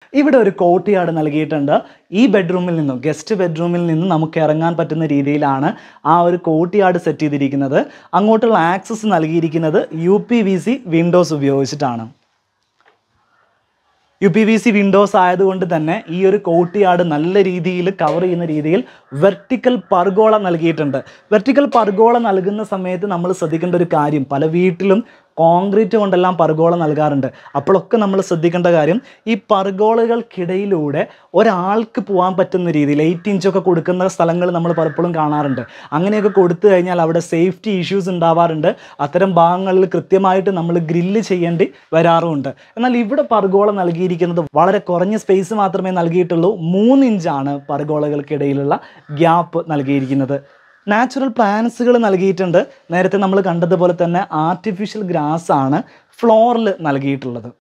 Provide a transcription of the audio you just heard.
ഇവിടെ ഒരു കോർട്ട്യാർഡ് നൽകിയിട്ടുണ്ട് ഈ ബെഡ്റൂമിൽ നിന്നും ഗസ്റ്റ് ബെഡ്റൂമിൽ നിന്നും നമുക്ക് ഇറങ്ങാൻ പറ്റുന്ന രീതിയിലാണ് ആ ഒരു കോർട്ട്യാർഡ് സെറ്റ് ചെയ്തിരിക്കുന്നത് അങ്ങോട്ടുള്ള ആക്സസ് നൽകിയിരിക്കുന്നത് U P V C windows ഉപയോഗിച്ചിട്ടാണ് U P V C windows ആയതുകൊണ്ട് തന്നെ ഈ ഒരു കോർട്ട്യാർഡ് നല്ല രീതിയിൽ കവർ ചെയ്യുന്ന രീതിയിൽ വെർട്ടിക്കൽ പർഗോള നൽകിയിട്ടുണ്ട് വെർട്ടിക്കൽ പർഗോള നൽകുന്ന സമയത്ത് നമ്മൾ ശ്രദ്ധിക്കേണ്ട ഒരു കാര്യം പല വീട്ടിലും കോൺക്രീറ്റ് കൊണ്ടെല്ലാം പർഗോള നൽകാറുണ്ട് അപ്പോഴൊക്കെ നമ്മൾ ശ്രദ്ധിക്കേണ്ട കാര്യം ഈ പർഗോളകൾക്കിടയിലൂടെ ഒരാൾക്ക് പോകാൻ പറ്റുന്ന രീതിയിൽ എയ്റ്റ് ഇഞ്ചൊക്കെ കൊടുക്കുന്ന സ്ഥലങ്ങൾ നമ്മൾ പലപ്പോഴും കാണാറുണ്ട് അങ്ങനെയൊക്കെ കൊടുത്തു കഴിഞ്ഞാൽ അവിടെ സേഫ്റ്റി ഇഷ്യൂസ് ഉണ്ടാവാറുണ്ട് അത്തരം ഭാഗങ്ങളിൽ കൃത്യമായിട്ട് നമ്മൾ ഗ്രില്ല് ചെയ്യേണ്ടി വരാറുമുണ്ട് എന്നാൽ ഇവിടെ പർഗോള നൽകിയിരിക്കുന്നത് വളരെ കുറഞ്ഞ സ്പേസ് മാത്രമേ നൽകിയിട്ടുള്ളൂ മൂന്ന് ഇഞ്ചാണ് പർഗോളകൾക്കിടയിലുള്ള ഗ്യാപ്പ് നൽകിയിരിക്കുന്നത് നാച്ചുറൽ പ്ലാന്റ്സുകൾ നൽകിയിട്ടുണ്ട് നേരത്തെ നമ്മൾ കണ്ടതുപോലെ തന്നെ ആർട്ടിഫിഷ്യൽ ഗ്രാസ് ആണ് ഫ്ലോറിൽ നൽകിയിട്ടുള്ളത്